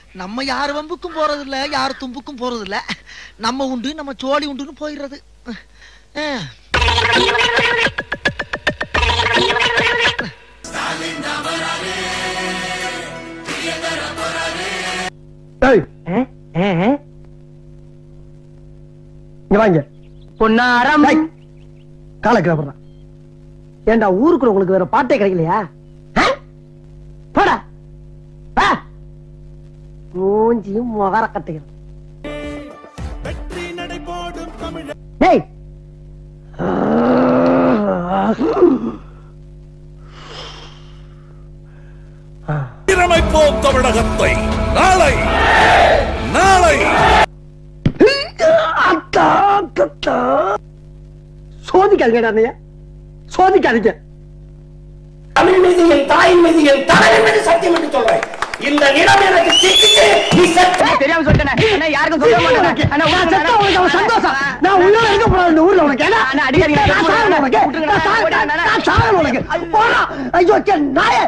நம்ம யார் வம்புக்கும் போறது இல்ல யார் தும்புக்கும் போறது இல்ல நம்ம உண்டு நம்ம சோழி உண்டுன்னு போயிடுறது அஹ். ஏய், இங்க வாங்க பொன்னாரம் டேய், காலை கிளம்புறான் ஏண்டா ஊருக்குள்ள உங்களுக்கு வேற பாட்டே கிடைக்கலையா ஆ? போடா வா. மூஞ்சியும் முகர கட்டுகிறேன் டேய் சீரமைப்போம் தமிழகத்தை நாளை நாளை அத்தா, அத்தா. சோதிக்காதீங்க அண்ணையா சோதிக்காதீங்க தமிழ் மீது என் தாயின் மீது என் தலைவன் மீது சத்தியம் என்று சொல்றேன் இந்த நிலம் எனக்கு சிக்கிச்சு நீ செத்த தெரியாம சொல்லிட்டேனே அண்ணா யாருக்கும் சொல்ல மாட்டேன் அண்ணா நான் செத்தா உனக்கு அவன் சந்தோஷம் நான் உயிரோட இருக்க போறேன் இந்த ஊர்ல உனக்கு ஏன்னா அண்ணா, அடிக்காதீங்க. நான் சாகணும் உனக்கு விட்டுருங்க. நான் சாகணும். நான் சாகணும் உனக்கு போடா ஐயோ கே நாயே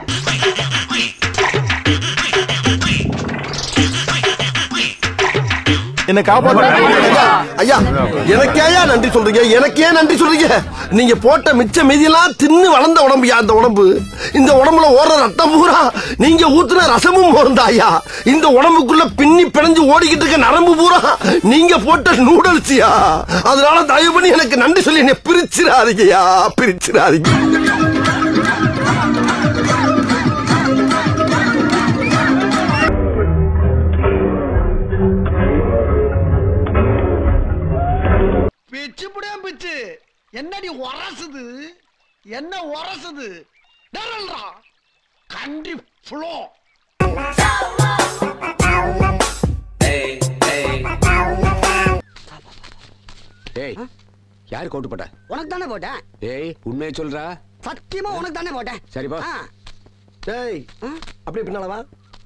என்ன காப்பாற்ற ஐயா எனக்கே நன்றி சொல்றீங்க எனக்கே நன்றி சொல்றீங்க நீங்க போட்ட மிச்ச மீதியெல்லாம் தின்னு வளர்ந்த உடம்புயா அந்த உடம்பு இந்த உடம்புல ஓடுற ரத்தம் பூரா நீங்க ஊத்துன ரசமும் மோர்ந்தா ஐயா இந்த உடம்புக்குள்ள பின்னி பிணைஞ்சு ஓடிக்கிட்டு இருக்க நரம்பு பூரா நீங்க போட்ட நூடல்ஸ்யா அதனால தயவு பண்ணி எனக்கு நன்றி சொல்லி என்னை பிரிச்சிடாதீங்கயா பிரிச்சிடாதீங்க பிச்சு புடியான் பிச்சு என்னடி உரசுது என்ன உரசுது டரல்ரா கண்டி ஃப்ளோ ஏய் யார் கோட்டு போட்ட உனக்கு தானே போட்டேன் ஏய் உண்மையை சொல்றா சத்தியமா உனக்கு தானே போட்டேன் சரிப்பா ஆ, டேய் அப்படியே பின்னால வா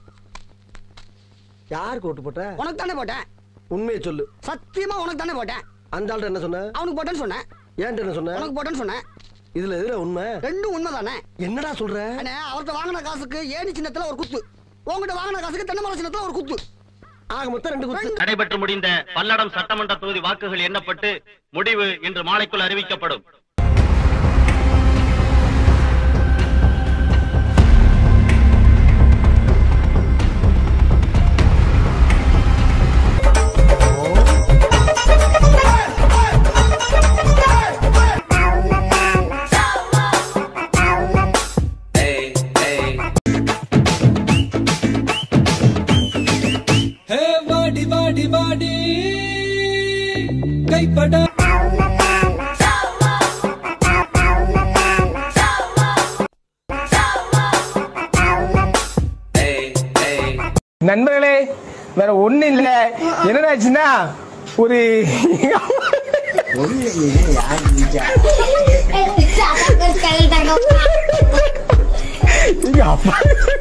யாருக்கு ஓட்டு போட்ட உனக்கு தானே போட்டேன் உண்மையை சொல்லு சத்தியமா உனக்கு தானே போட்டேன் அந்த ஆள்கிட்ட என்ன சொன்ன அவனுக்கு போட்டேன்னு சொன்னேன் ஏன்ட்ட என்ன சொன்ன உனக்கு போட்டேன்னு சொன்னேன் இதுல எதுல உண்மை ரெண்டும் உண்மைதானே என்னடா சொல்ற அண்ணே அவர்கிட்ட வாங்கின காசுக்கு ஏணி சின்னத்துல ஒரு குத்து உங்ககிட்ட வாங்கின காசுக்கு தென்னை மரம் சின்னத்துல ஒரு குத்து ஆக மொத்தம் ரெண்டு குத்து நடைபெற்று முடிந்த பல்லடம் சட்டமன்ற தொகுதி வாக்குகள் எண்ணப்பட்டு முடிவு இன்று மாலைக்குள் அறிவிக்கப்படும் ஹே வாடி வாடி வாடி கைப்பட நண்பர்களே வேற ஒண்ணு இல்ல என்னடாச்சுன்னா ஒரு எங்க அப்பா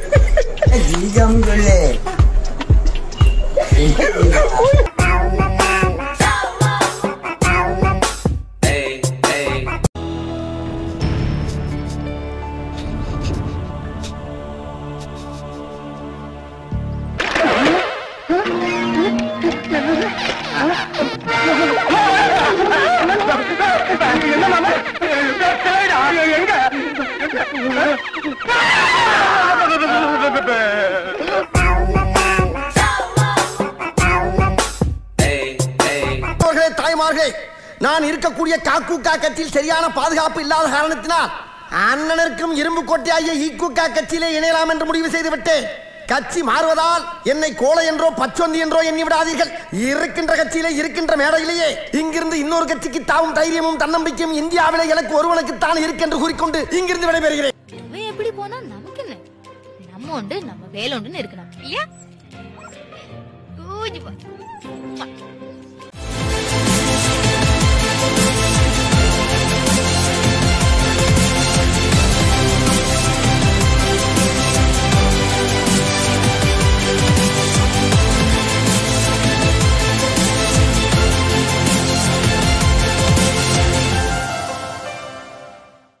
பெற்றோர்களே, தாய்மார்களே நான் இருக்கக்கூடிய காக்கூக்கா கட்சியில் சரியான பாதுகாப்பு இல்லாத காரணத்தினால் அண்ணனருக்கும் இரும்பு கோட்டையாகிய ஈக்குக்கா கட்சியிலே இணையலாம் என்று முடிவு செய்து விட்டேன் கட்சி மாறுவதால் என்னை கோலை என்றோ பச்சொந்தி என்றோ எண்ணி விடாதீர்கள் இருக்கின்ற கட்சியிலே இருக்கின்ற மேடையிலேயே இங்கிருந்து இன்னொரு கட்சிக்கு தாவும் தைரியமும் தன்னம்பிக்கையும் இந்தியாவிலே எனக்கு ஒருவனுக்குத்தான் இருக்கென்று கூறிக்கொண்டு இங்கிருந்து விடைபெறுகிறேன் அவன் எப்படி போனா நமக்கு என்ன நம்ம உண்டு நம்ம வேலை உண்டுன்னு இருக்கணும் இல்லையா ஊஜி போ.